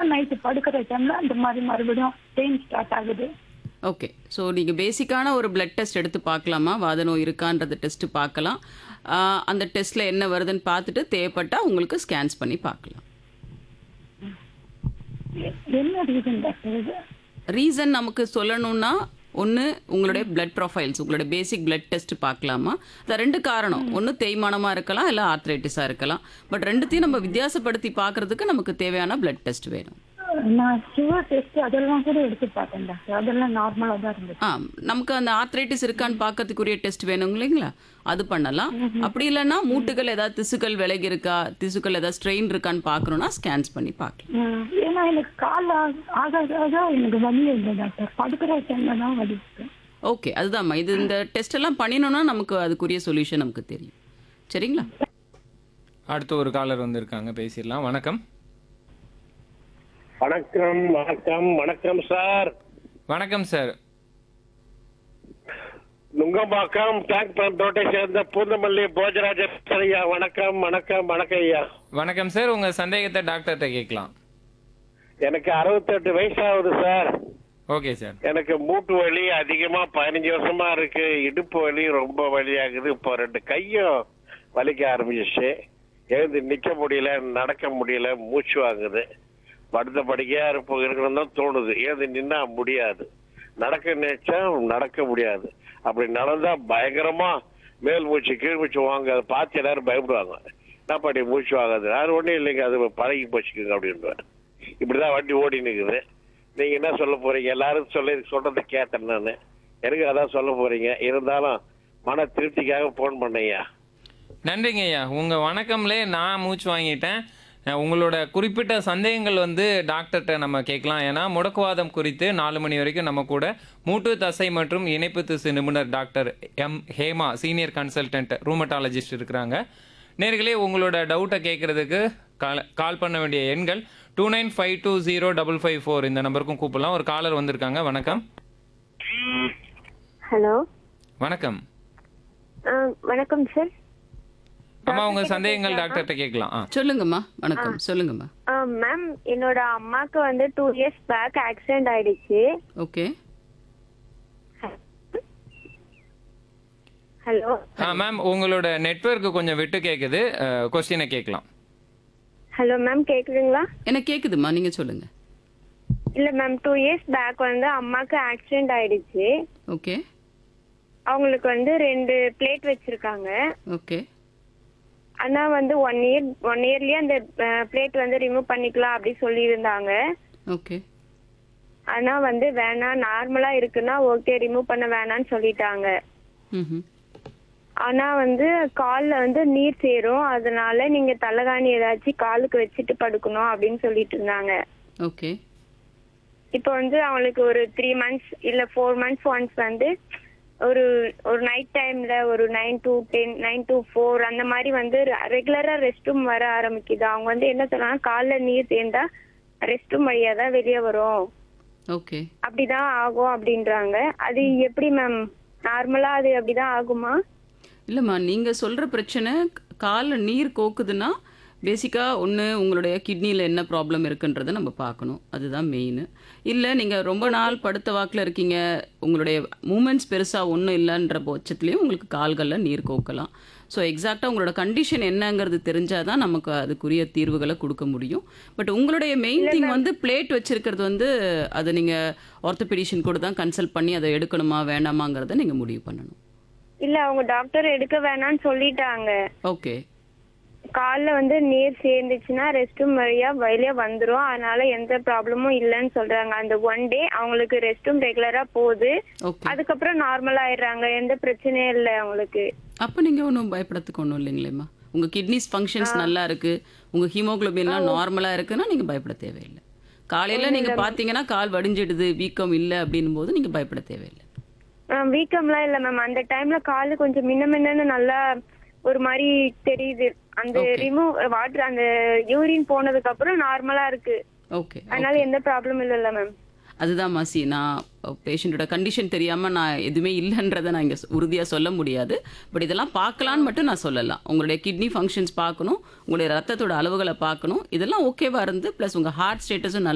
அப்புறம் நைட்டு படுக்கிற டைம்ல அந்த மாதிரி மறுபடியும் பெயின் ஸ்டார்ட் ஆகுது ஓகே ஸோ நீங்கள் பேசிக்கான ஒரு பிளட் டெஸ்ட் எடுத்து பார்க்கலாமா வாத நோய் இருக்கான்றத டெஸ்ட் பார்க்கலாம் ஆஹ் அந்த டெஸ்ட்டில் என்ன வருதுன்னு பார்த்துட்டு தேவைப்பட்டால் உங்களுக்கு ஸ்கேன்ஸ் பண்ணி பார்க்கலாம் என்ன ரீசன் டாக்டர் இது ரீசன் நமக்கு சொல்லணும்னா ஒன்று உங்களுடைய பிளட் ப்ரொஃபைல்ஸ் உங்களுடைய பேசிக் பிளட் டெஸ்ட் பார்க்கலாமா அது ரெண்டு காரணம் ஒன்று தேய்மானமாக இருக்கலாம் இல்லை ஆர்த்ரைட்டிஸாக இருக்கலாம் பட் ரெண்டுத்தையும் நம்ம வித்தியாசப்படுத்தி பார்க்கறதுக்கு நமக்கு தேவையான பிளட் டெஸ்ட் வேணும் நான் சுகர் டெஸ்ட் அதெல்லாம் கூட எடுத்து பார்த்தேன் டாக்டர் அதெல்லாம் நார்மலா தான் இருந்துச்சு ஆ நமக்கு அந்த ஆர்த்ரைட்டிஸ் இருக்கான்னு பார்க்கறதுக்குரிய டெஸ்ட் வேணும் இல்லைங்களா அது பண்ணலாம் அப்படி இல்லைன்னா மூட்டுகள் ஏதாவது திசுக்கள் விலகி இருக்கா திசுக்கள் ஏதாவது ஸ்ட்ரெயின் இருக்கான்னு பார்க்கணும்னா ஸ்கேன்ஸ் பண்ணி பார்க்கலாம் ம், ஏன்னா எனக்கு கால் ஆக ஆக எனக்கு வலி இல்லை டாக்டர் படுக்கிற டைம்ல தான் வலி இருக்கு ஓகே அதுதான்மா இது இந்த டெஸ்ட் எல்லாம் பண்ணினோம்னா நமக்கு அதுக்குரிய சொல்யூஷன் நமக்கு தெரியும் சரிங்களா அடுத்து ஒரு காலர் வந்திருக்காங்க பேசிடலாம் வணக்கம் வணக்கம் வணக்கம் வணக்கம் சார் வணக்கம் சார் நுங்கம்பாக்கம் டேங்க் பம்ப் ரோட்டை சேர்ந்த பூந்தமல்லி போஜராஜ ஐயா வணக்கம் வணக்கம் வணக்கம் ஐயா வணக்கம் சார் உங்க சந்தேகத்தை டாக்டர்கிட்ட கேட்கலாம் எனக்கு அறுபத்தெட்டு வயசாகுது சார் ஓகே சார் எனக்கு மூட்டு வலி அதிகமா பதினஞ்சு வருஷமா இருக்கு இடுப்பு வலி ரொம்ப வலியாகுது இப்போ ரெண்டு கையும் வலிக்க ஆரம்பிச்சிச்சு எழுந்து நிக்க முடியல நடக்க முடியல மூச்சு வாங்குது படுத்த படிக்கையா இருப்ப இருக்கணும் தான் தோணுது எழுந்து நின்னா முடியாது நடக்க நினைச்சா நடக்க முடியாது அப்படி நடந்தா பயங்கரமா மேல் மூச்சு கீழ் மூச்சு வாங்க அதை பார்த்து எல்லாரும் பயப்படுவாங்க என்ன பாட்டி மூச்சு வாங்காது அது ஒண்ணும் இல்லைங்க அது பழகி போச்சுக்குங்க அப்படின்றேன் இப்படிதான் வண்டி ஓடி நிக்குது நீங்க என்ன சொல்ல போறீங்க எல்லாரும் சொல்ல சொல்றதை கேட்டேன் நான் எனக்கு அதான் சொல்ல போறீங்க இருந்தாலும் மன திருப்திக்காக போன் பண்ணையா நன்றிங்க ஐயா உங்க வணக்கம்லே நான் மூச்சு வாங்கிட்டேன் அஹ் உங்களோட குறிப்பிட்ட சந்தேகங்கள் வந்து டாக்டர்கிட்ட நம்ம கேட்கலாம் ஏன்னா முடக்குவாதம் குறித்து நாலு மணி வரைக்கும் நம்ம கூட மூட்டு தசை மற்றும் இணைப்பு திசு நிபுணர் doctor M Hema senior consultant rheumatologist இருக்கிறாங்க நேர்களே உங்களோட டவுட்டை கேட்கறதுக்கு கால் கால் பண்ண வேண்டிய எண்கள் two nine five two zero double five four இந்த நம்பருக்கும் கூப்பிடலாம் ஒரு காலர் வந்திருக்காங்க வணக்கம் ஹலோ வணக்கம் வணக்கம் சார் அம்மா உங்க சந்தேகங்கள் டாக்டர்கிட்ட கேட்கலாம் ஆ சொல்லுங்கம்மா வணக்கம் சொல்லுங்கம்மா மேம் என்னோட அம்மாக்கு வந்து டூ இயர்ஸ் பேக் ஆக்சிடென்ட் ஆயிடுச்சு ஓகே ஹலோ ஆ மேம் உங்களோட நெட்வொர்க் கொஞ்சம் விட்டு கேட்குது கொஸ்டினை கேட்கலாம் ஹலோ மேம் கேக்குதுங்களா எனக்கு கேக்குதுமா நீங்க சொல்லுங்க இல்ல மேம் டூ இயர்ஸ் பேக் வந்து அம்மாக்கு ஆக்சிடென்ட் ஆயிடுச்சு ஓகே அவங்களுக்கு வந்து ரெண்டு பிளேட் வச்சிருக்காங்க ஓகே ஆனா வந்து ஒன் இயர் ஒன் இயர்லயே அந்த பிளேட் வந்து ரிமூவ் பண்ணிக்கலாம் அப்படி சொல்லியிருந்தாங்க ஓகே ஆனா வந்து வேணாம் நார்மலா இருக்குன்னா ஓகே ரிமூவ் பண்ண வேணாம்னு சொல்லிட்டாங்க ம் ஆனா வந்து கால்ல வந்து நீர் சேரும் அதனால நீங்க தலகாணி ஏதாச்சும் காலுக்கு வச்சுட்டு படுக்கணும் அப்படின்னு சொல்லிட்டு இருந்தாங்க ஓகே இப்போ வந்து அவங்களுக்கு ஒரு த்ரீ மந்த்ஸ் இல்ல ஃபோர் மந்த்ஸ் ஒன்ஸ் வந்து ஒரு ஒரு நைட் டைம்ல ஒரு nine to ten nine to four அந்த மாதிரி வந்து ரெகுலரா ரெஸ்ட் ரூம் வர ஆரம்பிக்குது அவங்க வந்து என்ன சொல்றாங்க கால்ல நீர் சேர்ந்தா ரெஸ்ட் ரூம் வழியா தான் வெளியே வரும் ஓகே அப்படிதான் ஆகும் அப்படின்றாங்க அது எப்படி மேம் நார்மலா அது அப்படிதான் ஆகுமா இல்லைம்மா நீங்கள் சொல்கிற பிரச்சனை காலில் நீர் கோக்குதுன்னா பேசிக்காக ஒன்று உங்களுடைய கிட்னியில் என்ன ப்ராப்ளம் இருக்குன்றதை நம்ம பார்க்கணும் அதுதான் மெயின் இல்லை நீங்கள் ரொம்ப நாள் படுத்த வாக்கில் இருக்கீங்க உங்களுடைய மூமெண்ட்ஸ் பெருசாக ஒன்றும் இல்லைன்ற பட்சத்துலேயும் உங்களுக்கு கால்களில் நீர் கோக்கலாம் ஸோ எக்ஸாக்டாக உங்களோட கண்டிஷன் என்னங்கிறது தெரிஞ்சால் தான் நமக்கு அதுக்குரிய தீர்வுகளை கொடுக்க முடியும் பட் உங்களுடைய மெயின் திங் வந்து பிளேட் வச்சிருக்கிறது வந்து அதை நீங்கள் ஆர்த்தோபெடிஷியன் கூட தான் கன்சல்ட் பண்ணி அதை எடுக்கணுமா வேண்டாமாங்கிறத நீங்கள் முடிவு பண்ணணும் இல்ல அவங்க டாக்டர் எடுக்க வேணாம்னு சொல்லிட்டாங்க ஓகே கால்ல வந்து நீர் சேர்ந்துச்சுன்னா ரெஸ்ட் ரூம் வழியா வெளியே வந்துரும் அதனால எந்த ப்ராப்ளமும் இல்லைன்னு சொல்றாங்க அந்த ஒன் டே அவங்களுக்கு ரெஸ்ட் ரூம் ரெகுலரா போகுது ஓகே அதுக்கப்புறம் நார்மல் ஆயிடுறாங்க எந்த பிரச்சனையும் இல்லை அவங்களுக்கு அப்போ நீங்கள் ஒன்றும் பயப்படத்துக்கு ஒன்றும் இல்லைங்களேம்மா உங்கள் கிட்னிஸ் ஃபங்க்ஷன்ஸ் நல்லா இருக்கு உங்கள் ஹீமோகுளோபின்லாம் நார்மலாக இருக்குன்னா நீங்கள் பயப்பட தேவையில்லை காலையில் நீங்கள் பார்த்தீங்கன்னா கால் வடிஞ்சிடுது வீக்கம் இல்லை அப்படின்னும் போது நீங்கள் பயப்பட தேவையில்லை வீக்கம்லாம் இல்ல மேம் அந்த டைம்ல காலு கொஞ்சம் முன்ன முன்னன்னு நல்லா ஒரு மாதிரி தெரியுது அந்த Okay. ரிமூவ் வாட்டர் அந்த யூரின் போனதுக்கு அப்புறம் நார்மலா இருக்கு ஓகே அதனால எந்த ப்ராப்ளமும் இல்லைல்ல மேம் அதுதான் மாசி நான் பேஷண்ட்டோட கண்டிஷன் தெரியாமல் நான் எதுவுமே இல்லைன்றதை நான் இங்கே உறுதியாக சொல்ல முடியாது பட் இதெல்லாம் பார்க்கலான்னு மட்டும் நான் சொல்லலாம் உங்களுடைய கிட்னி ஃபங்க்ஷன்ஸ் பார்க்கணும் உங்களுடைய ரத்தத்தோட அளவுகளை பார்க்கணும் இதெல்லாம் ஓகேவா இருந்து ப்ளஸ் உங்கள் ஹார்ட் ஸ்டேட்டஸும் நல்லா